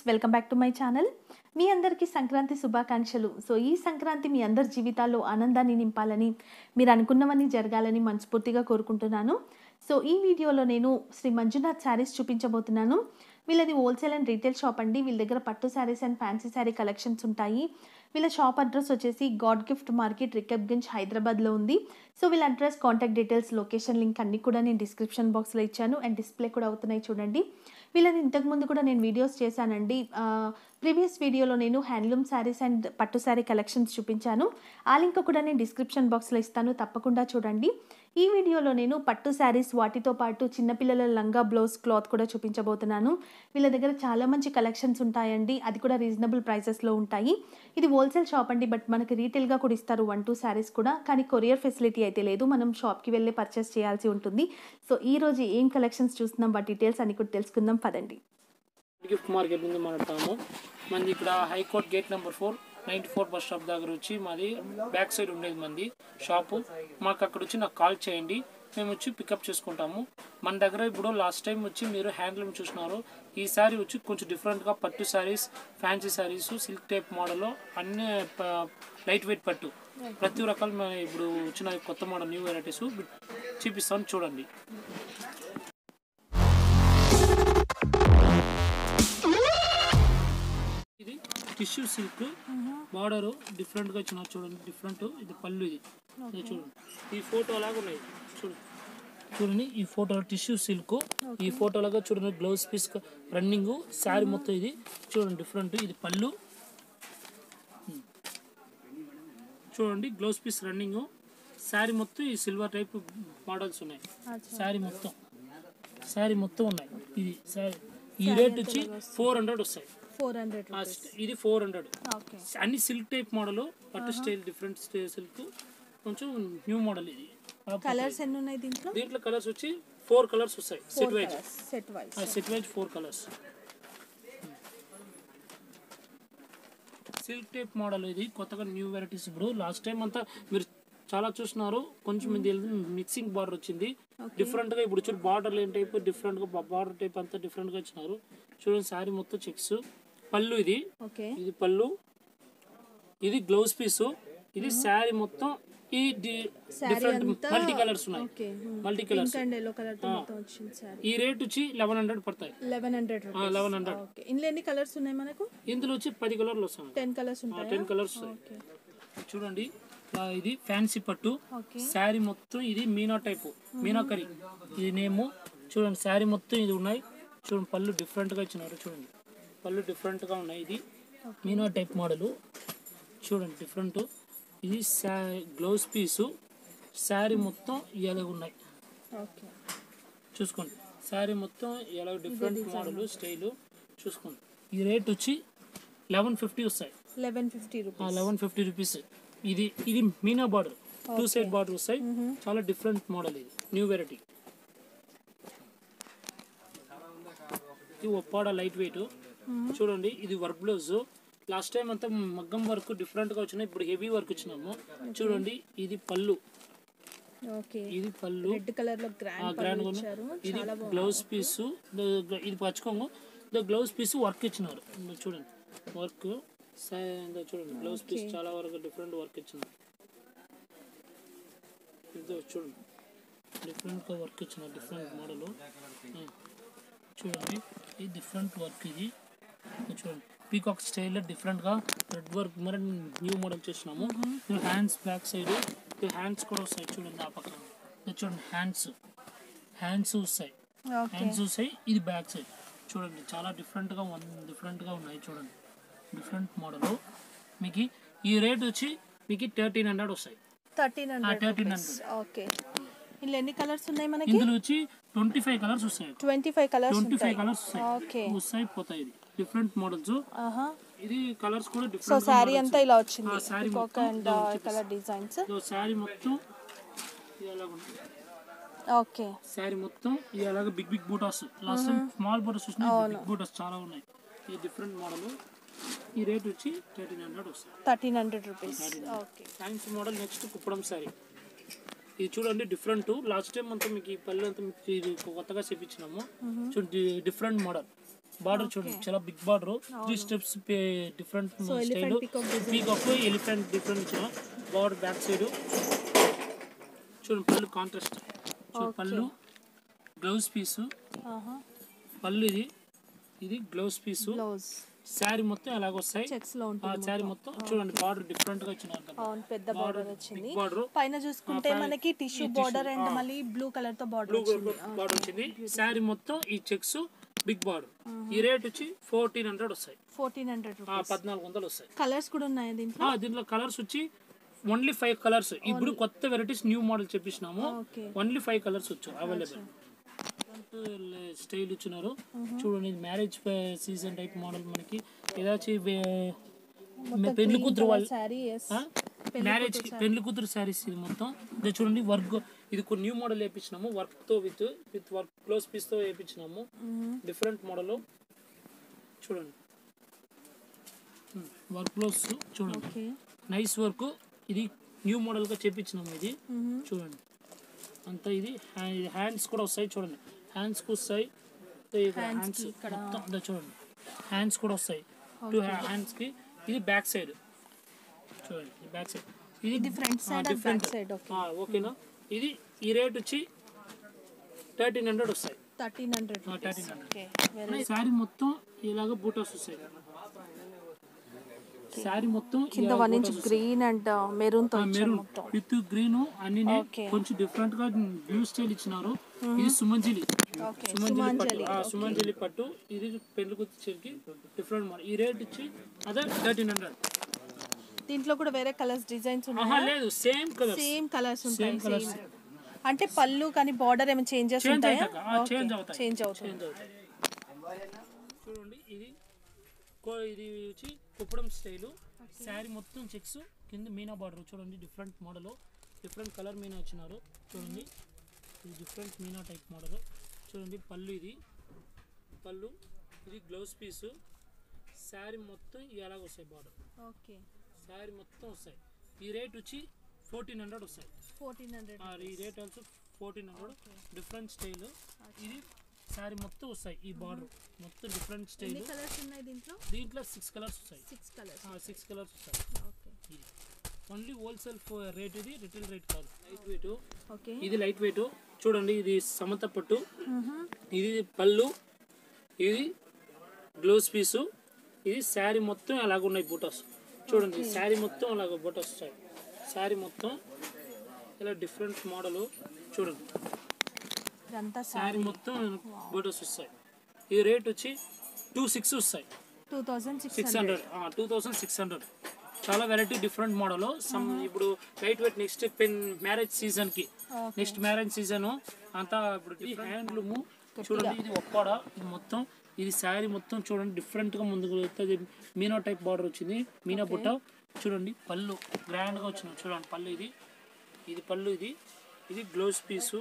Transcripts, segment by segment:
Welcome back to my channel మీ అందరికీ సంక్రాంతి శుభాకాంక్షలు సో ఈ సంక్రాంతి మీ అందరి జీవితాల్లో ఆనందాన్ని నింపాలని మీరు అనుకున్నవన్నీ జరగాలని మనస్ఫూర్తిగా కోరుకుంటున్నాను సో ఈ వీడియోలో నేను శ్రీ మంజునాథ్ శారీస్ చూపించబోతున్నాను వీళ్ళది హోల్సేల్ అండ్ రీటైల్ షాప్ అండి వీళ్ళ దగ్గర పట్టు sarees and fancy saree collections ఉంటాయి వీళ్ళ షాప్ అడ్రస్ వచ్చేసి గాడ్ గిఫ్ట్ మార్కెట్ రికబ్గంజ్ హైదరాబాద్లో ఉంది సో వీళ్ళ address contact details location link అన్ని కూడా నేను డిస్క్రిప్షన్ బాక్స్లో ఇచ్చాను అండ్ డిస్ప్లే కూడా అవుతున్నాయి చూడండి వీళ్ళని ఇంతకుముందు కూడా నేను వీడియోస్ చేశానండి ప్రీవియస్ వీడియోలో నేను హ్యాండ్లూమ్ శారీస్ అండ్ పట్టు శారీ కలెక్షన్స్ చూపించాను ఆ లింక్ కూడా నేను డిస్క్రిప్షన్ బాక్స్లో ఇస్తాను తప్పకుండా చూడండి ఈ వీడియోలో నేను పట్టు శారీస్ వాటితో పాటు చిన్నపిల్లల లంగా బ్లౌజ్ క్లాత్ కూడా చూపించబోతున్నాను వీళ్ళ దగ్గర చాలా మంచి కలెక్షన్స్ ఉంటాయండి అది కూడా రీజనబుల్ ప్రైసెస్లో ఉంటాయి ఇది హోల్సేల్ షాప్ అండి బట్ మనకి రీటైల్గా కూడా ఇస్తారు వన్ టూ శారీస్ కూడా కానీ కొరియర్ ఫెసిలిటీ అయితే లేదు మనం షాప్కి వెళ్ళి పర్చేస్ చేయాల్సి ఉంటుంది సో ఈ రోజు ఏం కలెక్షన్స్ చూస్తున్నాం వాటి డీటెయిల్స్ అన్ని కూడా తెలుసుకుందాం పదండి గిఫ్ట్ మార్కెట్ నుంచి మాట్లాడతాము మనది ఇక్కడ high court gate number four ninety four bus stop దగ్గర వచ్చి మాది బ్యాక్ సైడ్ ఉండేది మంది షాపు మాకు అక్కడ వచ్చి నాకు కాల్ చేయండి మేము వచ్చి పికప్ చేసుకుంటాము మన దగ్గర ఇప్పుడు లాస్ట్ టైం వచ్చి మీరు హ్యాండ్లూమ్ చూసినారు ఈసారి వచ్చి కొంచెం డిఫరెంట్గా పట్టు sarees fancy sarees silk type మోడల్లో అన్ని లైట్ వెయిట్ పట్టు ప్రతి రకాల మన ఇప్పుడు వచ్చిన కొత్త మోడల్ న్యూ వెరైటీస్ చూపిస్తాను చూడండి ఇది టిష్యూ సిల్క్ బార్డర్ డిఫరెంట్ గా ఇచ్చిన చూడండి డిఫరెంట్ ఇది పళ్ళు ఇది ఇది చూడండి ఈ ఫోటో లాగా ఉన్నాయి చూడండి చూడండి ఈ ఫోటో టిష్యూ సిల్క్ ఈ ఫోటో లాగా చూడండి గ్లౌజ్ పీస్ రన్నింగ్ శారీ మొత్తం ఇది చూడండి డిఫరెంట్ ఇది పళ్ళు ఉమ్. చూడండి గ్లౌజ్ పీస్ రన్నింగ్ శారీ మొత్తం ఈ సిల్వర్ టైప్ మోడల్స్ ఉన్నాయి శారీ మొత్తం శారీ మొత్తం ఉన్నాయి ఇది శారీ ఈ రేట్ వచ్చి ఫోర్ హండ్రెడ్ వస్తాయి ఫోర్ హండ్రెడ్ ఆ స్ట్- ఇది ఫోర్ హండ్రెడ్ ఓకే అన్ని సిల్క్ టైప్ మోడల్ పట్టు స్టైల్ డిఫరెంట్ స్టైల్ సిల్క్ కొంచెం న్యూ మోడల్ ఇది కాకపోతే కలర్స్ ఎన్ని ఉన్నాయి దీంట్లో దీంట్లో కలర్స్ వచ్చి ఫోర్ కలర్స్ వస్తాయి set wise set wise set wise four colours silk type model ఇది కొత్తగా న్యూ వెరైటీస్ ఇప్పుడు లాస్ట్ టైం అంతా మీరు చాలా చూస్తున్నారు కొంచెం ఇది మిక్సింగ్ బార్డర్ వచ్చింది డిఫరెంట్ గా ఇప్పుడు చూడు బార్డర్ లేని టైప్ డిఫరెంట్ గా బార్డర్ టైప్ అంతా డిఫరెంట్ గా ఇచ్చినారు చూడండి శారీ మొత్తం చెక్స్ పళ్ళు ఇది ఓకే ఇది పళ్ళు ఇది గ్లౌజ్ పీస్ ఇది శారీ మొత్తం ఈ డిఫరెంట్ మల్టీ కలర్స్ ఉన్నాయి okay multi colours and yellow colour తో మొత్తం వచ్చింది సారీ ఈ రేట్ వచ్చి లెవెన్ హండ్రెడ్ పడతాయి eleven hundred eleven hundred okay ఇందులో ఎన్ని కలర్స్ ఉన్నాయి మనకు ఇందులో వచ్చి పది కలర్లు వస్తాయి టెన్ కలర్స్ ఉంటాయి టెన్ కలర్స్ ఓకే చూడండి ఆ, ఇది ఫ్యాన్సీ పట్టు ఓకే శారీ మొత్తం ఇది మీనా టైపు మీనా కర్రీ ఇది నేము చూడండి శారీ మొత్తం ఇది ఉన్నాయి చూడండి పళ్ళు different గా ఇచ్చినారు చూడండి పళ్ళు different గా ఉన్నాయి ఇది మీనా టైప్ మోడల్ చూడండి డిఫరెంట్ ఇది శా గ్లౌజ్ పీసు శారీ మొత్తం ఇలాగ ఉన్నాయి ఓకే చూసుకోండి శారీ మొత్తం ఎలా డిఫరెంట్ మోడల్ స్టైలు చూసుకోండి ఈ రేట్ వచ్చి లెవెన్ ఫిఫ్టీ వస్తాయి eleven fifty rupees eleven fifty rupees ఇది ఇది మీనా బార్డర్ టూ సైడ్ బార్డర్ వస్తాయి చాలా డిఫరెంట్ మోడల్ ఇది న్యూ వెరైటీ ఇది ఒప్పాడ లైట్ వెయిట్ చూడండి ఇది వర్క్ బ్లౌజ్ లాస్ట్ టైం అంతా మగ్గం వర్క్ డిఫరెంట్ గా వచ్చినాయి ఇప్పుడు హెవీ వర్క్ వచ్చినాము చూడండి ఇది పళ్ళు ఓకే ఇది పళ్ళు రెడ్ కలర్ లో గ్రాండ్ గ్రాండ్ ఇచ్చారు ఇది చాలా బాగుంది గ్లౌజ్ పీస్ ఇది పచ్చుకోము గ్లౌజ్ పీస్ వర్క్ ఇచ్చినారు ఇందో చూడండి వర్క్ చూడండి గ్లౌజ్ పీస్ చాలా వరకు డిఫరెంట్ వర్క్ ఇచ్చినారు ఇదో చూడండి డిఫరెంట్ గా వర్క్ ఇచ్చినారు డిఫరెంట్ మోడల్ చూడండి ఇది డిఫరెంట్ వర్క్ ఇది ఇది చూడండి పీకాక్ స్టైల్ డిఫరెంట్ గా రెడ్ వర్క్ మరి న్యూ మోడల్ చేసినాము హ్యాండ్స్ బ్యాక్ సైడ్ హ్యాండ్స్ కూడా వస్తాయి చూడండి ఆ పక్కన ఇది చూడండి హ్యాండ్స్ హ్యాండ్స్ వస్తాయి ఓకే హ్యాండ్స్ వస్తాయి ఇది బ్యాక్ సైడ్ చూడండి చాలా డిఫరెంట్గా వన్ డిఫరెంట్గా ఉన్నాయి చూడండి డిఫరెంట్ మోడల్ మీకు ఈ రేట్ వచ్చి మీకు థర్టీన్ హండ్రెడ్ వస్తాయి థర్టీన్ హండ్రెడ్ థర్టీన్ ఓకే ఇందులో ఎన్ని కలర్స్ ఉన్నాయి మనకి ఇందులో వచ్చి ట్వంటీ ఫైవ్ కలర్స్ వస్తాయి twenty five colours twenty five ఉంటాయి కలర్స్ వస్తాయి ఓకే వస్తాయి పోతాయి ఇది డిఫరెంట్ మోడల్స్ ఆహా ఇది కలర్స్ కూడా సో డిఫరెంట్ శారీ అంతా ఇలా వచ్చింది ఆ, saree పికాక్ మొత్తం అండ్ కలర్ డిజైన్స్ శారీ మొత్తం ఇది అలాగ ఉంటుంది ఓకే శారీ మొత్తం ఇది అలాగే బిగ్ బిగ్ బూటాస్ లాస్ట్ టైం స్మాల్ బూటాస్ చూసిన బిగ్ బూటాస్ చాలా ఉన్నాయి ఇది డిఫరెంట్ మోడల్ ఈ రేట్ వచ్చి థర్టీన్ హండ్రెడ్ వస్తుంది థర్టీన్ హండ్రెడ్ రూపీస్ ఓకే సైన్స్ మోడల్ నెక్స్ట్ కుప్పడం శారీ ఇది చూడండి డిఫరెంట్ లాస్ట్ టైం అంతా మీకు ఈ పల్లె అంతా మీకు ఇది కొత్తగా చేపించినాము చూడండి డిఫరెంట్ మోడల్ బార్డర్ చూడండి చాలా big border three steps different style peacock elephant different ఇచ్చిన బార్డర్ బ్యాక్ సైడ్ చూడండి పళ్ళు కాంట్రాస్ట్ చూడండి పళ్ళు గ్లౌజ్ పీసు పళ్ళు ఇది ఇది గ్లౌజ్ పీసు బ్లౌజ్ శారీ మొత్తం అలాగ వస్తాయి చెక్స్ లో ఆ ఉంటుంది శారీ మొత్తం చూడండి బార్డర్ డిఫరెంట్ గా వచ్చినారు కదా అవును పెద్ద బార్డర్ వచ్చింది బిగ్ బార్డర్ పైన చూసుకుంటే మనకి టిష్యూ బార్డర్ అండ్ మళ్ళీ బ్లూ కలర్ తో బార్డర్ వచ్చింది బార్డర్ వచ్చింది శారీ మొత్తం ఈ చెక్స్ బిగ్ బార్డర్ ఈ రేట్ వచ్చి ఫోర్టీన్ హండ్రెడ్ వస్తాయి ఫోర్టీన్ హండ్రెడ్ ఆ, పద్నాలుగు వందలు వస్తాయి కలర్స్ కూడా ఉన్నాయి దీంట్లో ఆ, దీంట్లో కలర్స్ వచ్చి ఓన్లీ ఫైవ్ కలర్స్ ఇప్పుడు కొత్త వెరైటీస్ న్యూ మోడల్ చెప్పిస్తున్నాము ఓకే ఓన్లీ ఫైవ్ కలర్స్ వచ్చాయి అవైలబుల్ స్టైల్ ఇచ్చినారు చూడండి మ్యారేజ్ సీజన్ టైప్ మోడల్ మనకి ఏదాச்சும் పెళ్లి కూతురు వాళ్ళు శారీ ఎస్ మ్యారేజ్ పెళ్లి కూతురు శారీస్ ఇది మొత్తం ఇది చూడండి వర్క్ ఇది కొన్ని న్యూ మోడల్ వేయించినాము వర్క్ తో with with work close piece తో వేయించినాము డిఫరెంట్ మోడల్ చూడండి వర్క్ క్లోజ్ చూడండి ఓకే నైస్ వర్క్ ఇది న్యూ మోడల్ గా చేపించినాము ఇది చూడండి అంతా ఇది హ్యాండ్స్ కూడా వస్తాయి చూడండి హ్యాండ్స్ కు వస్తాయి హ్యాండ్స్ మొత్తం అంతా చూడండి హ్యాండ్స్ కూడా వస్తాయి టూ హ్యాండ్స్ కి ఇది బ్యాక్ సైడ్ చూడండి బ్యాక్ సైడ్ ఇది ఇది front side and different back side okay ఓకేనా ఇది ఈ రేట్ వచ్చి థర్టీన్ హండ్రెడ్ వస్తాయి thirteen hundred thirteen hundred okay very sari మొత్తం ఇలాగ బూటాస్ వస్తాయి శారీ మొత్తం కింద one inch green and maroon తో ఇచ్చారు మెరూన్ మొత్తం విత్ గ్రీన్ అన్ని Okay. కొంచెం డిఫరెంట్ గా బ్లూ స్టైల్ ఇచ్చినారు ఇది సుమంజిలి ఓకే సుమంజిలి పట్టు ఆ సుమంజిలి పట్టు ఇది పెళ్లి కూతురికి డిఫరెంట్ మోడల్ ఈ రేట్ వచ్చి అదే థర్టీన్ హండ్రెడ్ దీంట్లో కూడా వేరే కలర్స్ డిజైన్స్ ఉన్నాయి ఆహా లేదు సేమ్ కలర్ సేమ్ కలర్స్ ఉంటాయి సేమ్ కలర్స్ same. అంటే పళ్ళు కానీ బార్డర్ ఏమైనా చేంజెస్ చేంజ్ ఉంటాయా అవుతాయి చేంజ్ అవుతాయి చేంజ్ అవుతుంది చేంజ్ అవుతాయి చూడండి ఇది కో- ఇది వచ్చి కుప్పడం స్టైలు శారీ మొత్తం చెక్స్ కింద మీనా బార్డర్ చూడండి డిఫరెంట్ మోడల్ డిఫరెంట్ కలర్ మీనా వచ్చినారు చూడండి ఇది డిఫరెంట్ మీనా టైప్ మోడల్ చూడండి పళ్ళు ఇది పళ్ళు ఇది గ్లౌజ్ పీసు శారీ మొత్తం ఎలాగ వస్తాయి బార్డర్ ఓకే శారీ మొత్తం వస్తాయి ఈ రేట్ వచ్చి ఫోర్టీన్ హండ్రెడ్ వస్తాయి ఫోర్టీన్ హండ్రెడ్ ఆ, ఈ rate also fourteen hundred different style ఇది శారీ మొత్తం వస్తాయి ఈ బార్డర్ మొత్తం డిఫరెంట్ స్టైల్ ఎన్ని కలర్స్ ఉన్నాయి దీంట్లో దీంట్లో సిక్స్ కలర్స్ వస్తాయి సిక్స్ కలర్స్ సిక్స్ కలర్స్ వస్తాయి ఓకే ఇది ఓన్లీ హోల్సేల్ రేట్ ఇది రిటైల్ రేట్ కాదు లైట్ వెయిట్ ఓకే ఇది లైట్ వెయిట్ చూడండి ఇది సమత పట్టు ఇది పళ్ళు ఇది బ్లౌజ్ పీసు ఇది శారీ మొత్తం అలాగ ఉన్నాయి బూటాస్ చూడండి శారీ మొత్తం అలాగ బూటాస్ వస్తాయి శారీ మొత్తం ఇలా డిఫరెంట్ మోడల్ చూడండి ఇదంతా శారీ మొత్తం బూటాస్ వస్తాయి ఈ రేట్ వచ్చి టూ సిక్స్ వస్తాయి two thousand six six hundred two thousand six hundred చాలా వెరైటీ డిఫరెంట్ మోడల్ సమ్ ఇప్పుడు లైట్ వెయిట్ నెక్స్ట్ పెన్ మ్యారేజ్ సీజన్ కి నెక్స్ట్ మ్యారేజ్ సీజన్ అంతా ఇప్పుడు హ్యాండ్లూమ్ చూడండి ఇది ఒక్కోడ ఇది మొత్తం ఇది శారీ మొత్తం చూడండి డిఫరెంట్ గా ముందుకు వెళ్తుంది మీనా టైప్ బార్డర్ వచ్చింది మీనా బుట్ట చూడండి పళ్ళు గ్రాండ్ గా వచ్చింది చూడండి పళ్ళు ఇది ఇది పళ్ళు ఇది ఇది blouse piece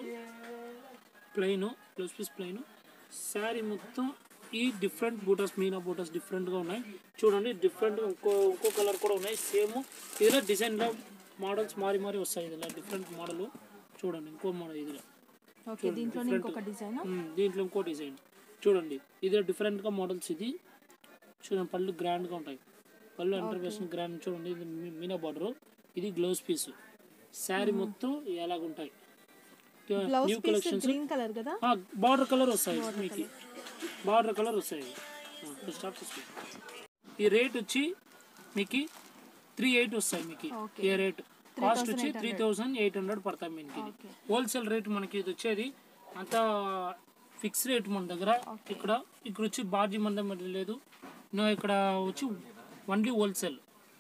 plain blouse piece plain saree మొత్తం ఈ డిఫరెంట్ బూటస్ మీనా బూటస్ డిఫరెంట్గా ఉన్నాయి చూడండి డిఫరెంట్ ఇంకో ఇంకో కలర్ కూడా ఉన్నాయి సేమ్ ఇదిలో డిజైన్లో మోడల్స్ మారి మారి వస్తాయి ఇదిలో డిఫరెంట్ మోడల్ చూడండి ఇంకో మోడల్ ఇదిలో ఓకే దీంట్లోనే ఇంకొక డిజైన్ ఉమ్, దీంట్లో ఇంకో డిజైన్ చూడండి ఇది డిఫరెంట్గా మోడల్స్ ఇది చూడండి పళ్ళు గ్రాండ్గా ఉంటాయి పళ్ళు అంటర్వేషన్ గ్రాండ్ చూడండి ఇది మీ- మీనా బార్డర్ ఇది గ్లౌజ్ పీస్ శారీ మొత్తం ఎలాగుంటాయి blouse new piece collections green colour కదా బార్డర్ కలర్ వస్తాయి మీకు బార్డర్ కలర్ వస్తాయి ఆ, స్టాప్ చేసుకో ఈ రేట్ వచ్చి మీకు త్రీ ఎయిట్ వస్తాయి మీకు Okay. ఈ రేట్ కాస్ట్ వచ్చి త్రీ థౌసండ్ ఎయిట్ హండ్రెడ్ పడతాయి మీకు ఇది Okay. హోల్సేల్ రేట్ మనకి ఇది వచ్చేది అంతా ఫిక్స్ రేట్ మన దగ్గర ఇక్కడ ఇక్కడ వచ్చి బార్జీ మందం మరి లేదు నో ఇక్కడ వచ్చి ఓన్లీ హోల్సేల్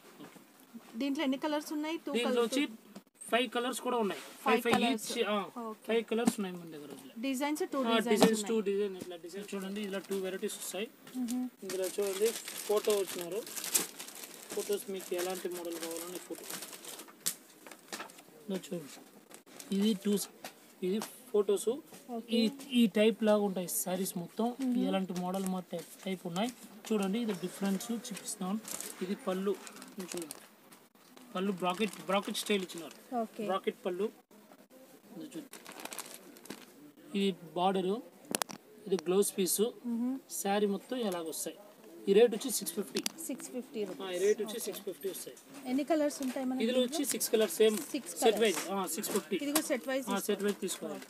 దీంట్లో ఎన్ని కలర్స్ ఉన్నాయి టూ దీంట్లో వచ్చి ఫైవ్ కలర్స్ కూడా ఉన్నాయి five five each five colours ఉన్నాయి మన దగ్గర ఇట్లా. డిజైన్స్ టూ ఆ, డిజైన్స్ డిజైన్స్ టూ డిజైన్ ఇట్లా డిజైన్ చూడండి ఇలా టూ వెరైటీస్ వస్తాయి ఇందులో చూడండి ఫోటో వచ్చినారు ఫొటోస్ మీకు ఎలాంటి మోడల్ కావాలని ఫోటో ఇలా చూడండి ఇది టూ ఇది ఫొటోస్ ఈ ఈ టైప్ లాగా ఉంటాయి సారీస్ మొత్తం ఎలాంటి మోడల్ మా టైప్ టైప్ ఉన్నాయి చూడండి ఇది డిఫరెన్స్ చూపిస్తున్నాను ఇది పళ్ళు ఇది చూడండి పళ్ళు బ్రాకెట్ బ్రాకెట్ స్టైల్ ఇచ్చినారు ఓకే బ్రాకెట్ పళ్ళు ఇది చూడు ఇది బార్డరు ఇది గ్లౌజ్ పీసు శారీ మొత్తం ఇలాగ వస్తాయి ఈ రేట్ వచ్చి సిక్స్ ఫిఫ్టీ సిక్స్ ఫిఫ్టీ ఈ రేట్ వచ్చి సిక్స్ ఫిఫ్టీ వస్తాయి ఎన్ని కలర్స్ ఉంటాయి మనకి ఇందులో వచ్చి six colour same Six set wise six fifty ఇది కూడా సెట్ వైజ్ సెట్ వైజ్ తీసుకోవాలి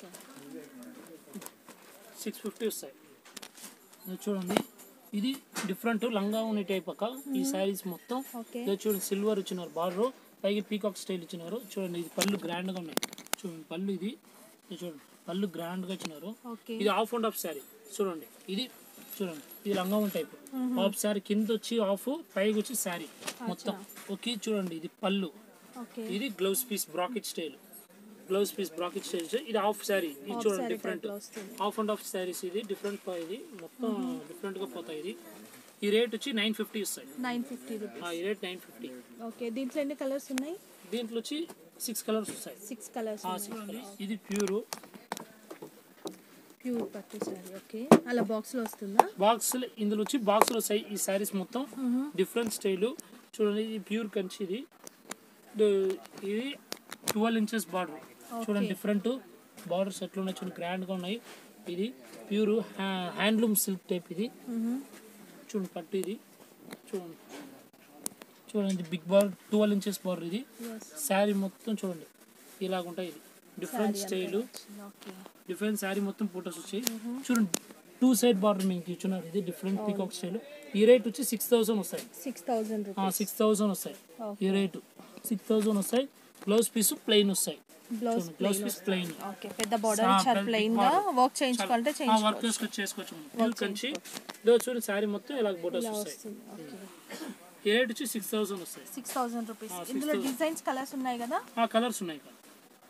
సిక్స్ ఫిఫ్టీ వస్తాయి ఇది చూడండి ఇది డిఫరెంట్ లంగా ఉన్న టైప్ అక్క ఈ శారీస్ మొత్తం ఓకే ఇది చూడండి సిల్వర్ ఇచ్చినారు బార్డర్ పైకి పీకాక్ స్టైల్ ఇచ్చినారు చూడండి ఇది పళ్ళు గ్రాండ్గా ఉన్నాయి చూడండి పళ్ళు ఇది ఇది చూడండి పళ్ళు గ్రాండ్గా ఇచ్చినారు ఓకే ఇది ఆఫ్ అండ్ ఆఫ్ శారీ చూడండి ఇది చూడండి ఇది లంగా టైప్ ఆఫ్ శారీ కింద వచ్చి ఆఫ్ పైకి వచ్చి శారీ మొత్తం ఓకే చూడండి ఇది పళ్ళు ఓకే ఇది blouse piece bracket style blouse piece bracket style ఇది హాఫ్ శారీ ఇది చూడండి డిఫరెంట్ వస్తుంది హాఫ్ అండ్ హాఫ్ శారీస్ ఇది డిఫరెంట్ ఇది మొత్తం డిఫరెంట్ గా పోతాయి ఇది ఈ రేట్ వచ్చి నైన్ ఫిఫ్టీ వస్తాయి నైన్ ఫిఫ్టీ రూపీస్ ఆ, ఈ రేట్ నైన్ ఫిఫ్టీ ఓకే దీంట్లో ఎన్ని కలర్స్ ఉన్నాయి దీంట్లో వచ్చి సిక్స్ కలర్స్ వస్తాయి సిక్స్ కలర్స్ ఆ, six colours. ఇది ప్యూర్ ప్యూర్ పట్టు సారీ ఓకే అలా బాక్స్ లో వస్తుందా బాక్స్ ఇందులో వచ్చి బాక్స్ వస్తాయి ఈ శారీస్ మొత్తం డిఫరెంట్ స్టైల్ చూడండి ఇది ప్యూర్ కంచి ఇది ఇది- ఇది ట్వెల్వ్ ఇంచెస్ బార్డర్ చూడండి డిఫరెంట్ బార్డర్స్ ఎట్లా ఉన్నాయి చూడండి grand గా ఉన్నాయి ఇది ప్యూర్ హ్యాండ్లూమ్ సిల్క్ టైప్ ఇది చూడండి పట్టు ఇది చూడండి చూడండి big border twelve inches border ఇది శారీ మొత్తం చూడండి ఇలాగుంటాయి ఇది different style okay different saree మొత్తం ఫోటోస్ వచ్చాయి చూడండి టూ సైడ్ బార్డర్ మీకు ఇచ్చున్నారు ఇది డిఫరెంట్ పీకాక్ స్టైల్ ఈ రేట్ వచ్చి సిక్స్ థౌసండ్ వస్తాయి six thousand rupees six thousand వస్తాయి Okay. ఈ రేటు సిక్స్ థౌసండ్ వస్తాయి బ్లౌజ్ పీస్ ప్లెయిన్ వస్తాయి blouse blouse piece plain okay పెద్ద బార్డర్ ఇచ్చారు ప్లెయిన్ గా వర్క్ చేయించుకుంటే వర్క్ చేయించుకోవచ్చు చేసుకొని చేసుకోవచ్చు ప్యూర్ కంచి ఇదో చూడండి శారీ మొత్తం ఇలా ఫోటోస్ వస్తాయి వస్తుంది ఓకే ఈ రేట్ వచ్చి సిక్స్ థౌసండ్ వస్తాయి సిక్స్ థౌసండ్ రూపీస్ ఇందులో డిజైన్స్ కలర్స్ ఉన్నాయి కదా ఆ కలర్స్ ఉన్నాయి ఇక్కడ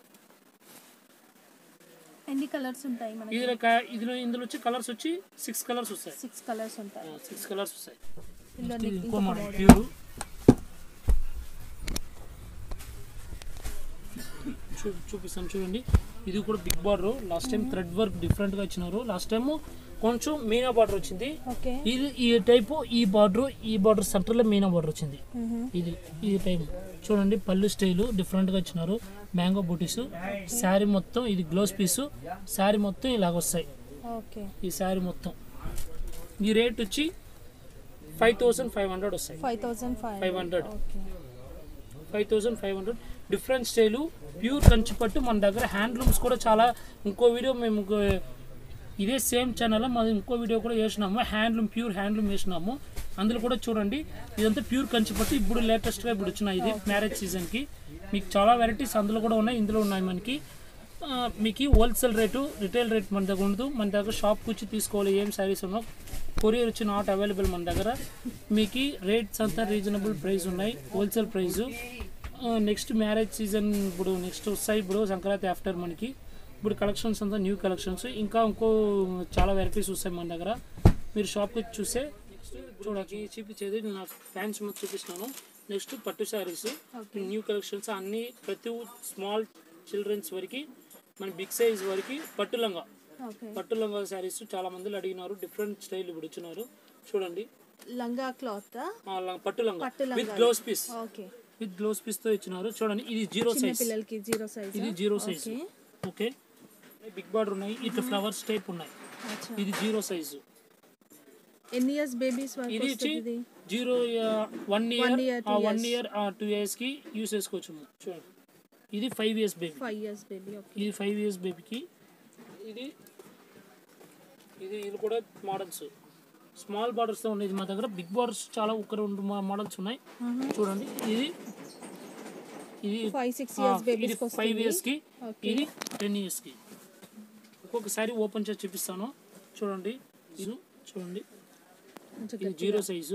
ఎన్ని కలర్స్ ఉంటాయి మనకి ఇది క- ఇందులో ఇందులో వచ్చి కలర్స్ వచ్చి సిక్స్ కలర్స్ వస్తాయి సిక్స్ కలర్స్ ఉంటాయి సిక్స్ కలర్స్ వస్తాయి ఇందులో ఇది నీకు ఇంకో మోడల్ ప్యూర్ చూ చూపిస్తాను చూడండి ఇది కూడా big border last time thread work different గా ఇచ్చినారు లాస్ట్ టైం కొంచెం మీనా బార్డర్ వచ్చింది ఓకే ఇది ఈ టైపు ఈ బార్డర్ ఈ బార్డర్ సెంటర్ లో మీనా బార్డర్ వచ్చింది ఇది ఈ టైం చూడండి పళ్ళు స్టైల్ డిఫరెంట్ గా ఇచ్చినారు మ్యాంగో బూటీస్ శారీ మొత్తం ఇది గ్లోస్ పీసు శారీ మొత్తం ఇలాగ వస్తాయి ఓకే ఈ శారీ మొత్తం ఈ రేట్ వచ్చి ఫైవ్ థౌసండ్ ఫైవ్ హండ్రెడ్ వస్తాయి five thousand five five hundred okay five thousand five hundred different style pure Kanchi పట్టు మన దగ్గర హ్యాండ్లూమ్స్ కూడా చాలా ఇంకో వీడియో మేము ఇంకో- ఇదే సేమ్ ఛానల్ మాది ఇంకో వీడియో కూడా వేసినాము హ్యాండ్లూమ్ ప్యూర్ హ్యాండ్లూమ్ వేసినాము అందులో కూడా చూడండి ఇదంతా ప్యూర్ కంచి పట్టు ఇప్పుడు లేటెస్ట్గా ఇప్పుడు వచ్చినాయి ఇది మ్యారేజ్ సీజన్కి మీకు చాలా వెరైటీస్ అందులో కూడా ఉన్నాయి ఇందులో ఉన్నాయి మనకి ఆ, మీకు హోల్సేల్ రేటు రిటైల్ రేట్ మన దగ్గర ఉండదు మన దగ్గర షాప్కి వచ్చి తీసుకోవాలి ఏం శారీస్ ఉన్నావు కొరియర్ వచ్చి నాట్ అవైలబుల్ మన దగ్గర మీకు రేట్స్ అంతా రీజనబుల్ ప్రైస్ ఉన్నాయి wholesale price next marriage season ఇప్పుడు నెక్స్ట్ వస్తాయి ఇప్పుడు సంక్రాంతి ఆఫ్టర్ మనకి ఇప్పుడు కలెక్షన్స్ అంతా న్యూ కలెక్షన్స్ ఇంకా ఇంకో చాలా వెరైటీస్ వస్తాయి మన దగ్గర మీరు షాప్కి వచ్చి చూస్తే చూడకి చూపించేది నా ఫ్యాన్స్ మీద చూపిస్తున్నాను నెక్స్ట్ పట్టు శారీస్ న్యూ కలెక్షన్స్ అన్ని ప్రతి స్మాల్ చిల్డ్రన్స్ వరకు మన బిగ్ సైజ్ వరకు పట్టు లంగా ఓకే పట్టు లంగా శారీస్ చాలా మంది అడిగినారు డిఫరెంట్ స్టైల్ ఇప్పుడు ఇచ్చినారు చూడండి లంగా క్లాత్ ఆ ల- పట్టు లంగా పట్టు లంగా. With blouse piece okay with blouse piece తో ఇచ్చినారు చూడండి ఇది జీరో చిన్న సైజ్ పిల్లలకి జీరో సైజ్ ఇది zero size okay okay big border ఉన్నాయి ఇట్లా ఫ్లవర్స్ టైప్ ఉన్నాయి అచ్చా ఇది జీరో సైజు ఎన్ని ఇయర్స్ బేబీస్ వరకు ఇది వచ్చి వస్తుంది ఇది zero one One year year, two one years. Year two years కి యూస్ చేసుకోవచ్చు చూడండి ఇది five years baby five years baby okay ఇది ఫైవ్ ఇయర్స్ బేబీకి ఇది ఇది ఇది కూడా మోడల్స్ స్మాల్ బార్డర్స్తో ఉండేది మా దగ్గర బిగ్ బార్డర్స్ చాలా ఒక రెండు మోడల్స్ ఉన్నాయి చూడండి ఇది ఇది ఫైవ్ సిక్స్ ఆ, ఇయర్స్ ఇది బేబీస్ ఫైవ్ ఇయర్స్కి Okay. ఇది టెన్ ఇయర్స్కి ఒక్కొక్కసారి ఓపెన్ చేసి చూపిస్తాను చూడండి ఇది చూడండి ఇది zero size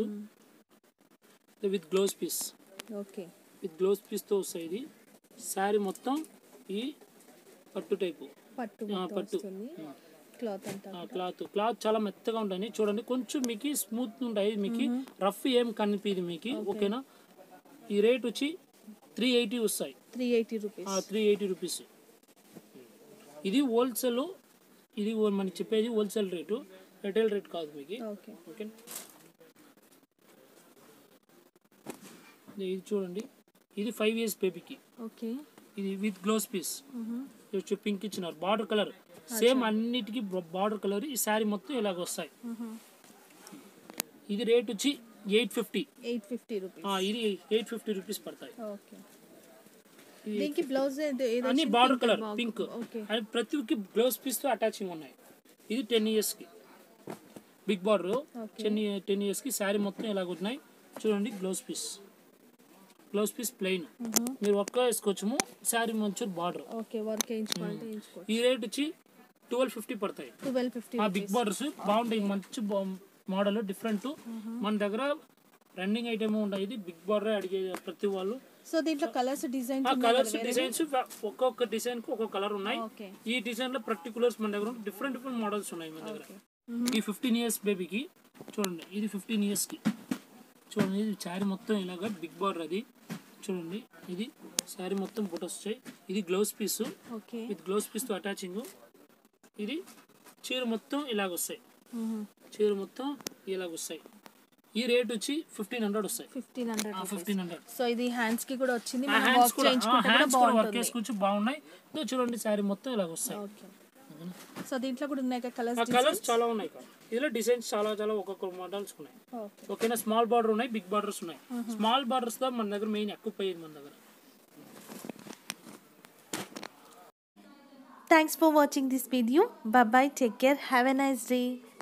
with blouse piece okay with blouse పీస్తో వస్తాయి ఇది శారీ మొత్తం ఈ పట్టు టైపు పట్టు ఆ, మొత్తం పట్టు. వస్తుంది క్లాత్ అంతా ఆ, క్లాత్ క్లాత్ చాలా మెత్తగా ఉంటాయి చూడండి కొంచెం మీకు స్మూత్ ఉంటాయి మీకు రఫ్ ఏం కనిపించదు మీకు ఓకేనా ఈ రేట్ వచ్చి త్రీ ఎయిటీ వస్తాయి three eighty rupees three eighty rupees ఇది హోల్సేల్ ఇది ఓ- మనకి చెప్పేది హోల్సేల్ రేటు రిటైల్ రేట్ కాదు మీకు ఓకే ఓకే ఇది చూడండి ఇది ఫైవ్ ఇయర్స్ బేబీకి ఓకే ఇది విత్ గ్లోస్ పీస్ ఇది పింక్ ఇచ్చినారు బార్డర్ కలర్ సేమ్ అన్నిటికీ బార్డర్ కలర్ ఈ శారీ మొత్తం ఇలాగ వస్తాయి ఇది రేట్ వచ్చి eight fifty eight fifty rupees ఇది ఎయిట్ ఫిఫ్టీ రూపీస్ పడతాయి ఓకే దీనికి బ్లౌజ్ అన్ని border colour pink okay and ప్రతి ఒక్క గ్లౌస్ పీస్ తో అటాచింగ్ ఉన్నాయి ఇది టెన్ ఇయర్స్ కి big border ten ten years కి శారీ మొత్తం ఇలాగ ఉన్నాయి చూడండి gloves piece blouse piece plain మీరు ఒక్క వేసుకోవచ్చుము శారీ మంచి బార్డర్ ఓకే వర్క్ వేయించుకోవాలంటే వేయించుకోవచ్చు ఈ రేట్ వచ్చి ట్వెల్వ్ ఫిఫ్టీ పడతాయి ట్వెల్వ్ ఫిఫ్టీ ఆ బిగ్ బార్డర్స్ బాగుంటాయి మంచి మోడల్ డిఫరెంట్ మన దగ్గర రన్నింగ్ ఐటమ్ ఉంటాయి ఇది బిగ్ బార్డర్ అడిగే ప్రతి వాళ్ళు సో దీంట్లో కలర్స్ డిజైన్స్ ఆ కలర్స్ డిజైన్స్ ఒక్కొక్క డిజైన్ కి ఒక్కొక్క కలర్ ఉన్నాయి ఓకే ఈ డిజైన్ లో పర్టికులర్స్ మన దగ్గర డిఫరెంట్ డిఫరెంట్ మోడల్స్ ఉన్నాయి మన దగ్గర ఈ ఫిఫ్టీన్ ఇయర్స్ బేబీకి చూడండి ఇది ఫిఫ్టీన్ ఇయర్స్ కి చూడండి ఇది శారీ మొత్తం ఇలాగా బిగ్ బార్డర్ అది చూడండి ఇది శారీ మొత్తం ఫొటోస్ వచ్చాయి ఇది blouse piece okay with blouse piece తో అటాచింగ్ ఇది చీర మొత్తం ఇలాగ వస్తాయి చీర మొత్తం ఇలాగ వస్తాయి ఈ రేట్ వచ్చి ఫిఫ్టీన్ హండ్రెడ్ వస్తాయి fifteen hundred fifteen hundred so ఇది హ్యాండ్స్ కి కూడా వచ్చింది ఆ మనం హ్యాండ్స్ వర్క్ కూడా చేయించుకుంటే కూడా హ్యాండ్స్ కూడా వర్క్ బాగుంటుంది చేసుకోవచ్చు బాగున్నాయి ఇదో చూడండి శారీ మొత్తం ఇలాగ వస్తాయి ఓకే సో దీంట్లో కూడా ఉన్నాయి కలర్స్ ఆ కలర్స్ చాలా ఉన్నాయి ఇక్కడ ఇందులో డిజైన్స్ చాలా చాలా ఒక్కొక్క మోడల్స్ ఉన్నాయి ఓకే ఓకేనా స్మాల్ బార్డర్ ఉన్నాయి బిగ్ బార్డర్స్ ఉన్నాయి స్మాల్ బార్డర్స్ తో మన దగ్గర మెయిన్ ఎక్కువ పోయేది మన దగ్గర Thanks for watching this video. Bye bye. Take care. Have a nice day.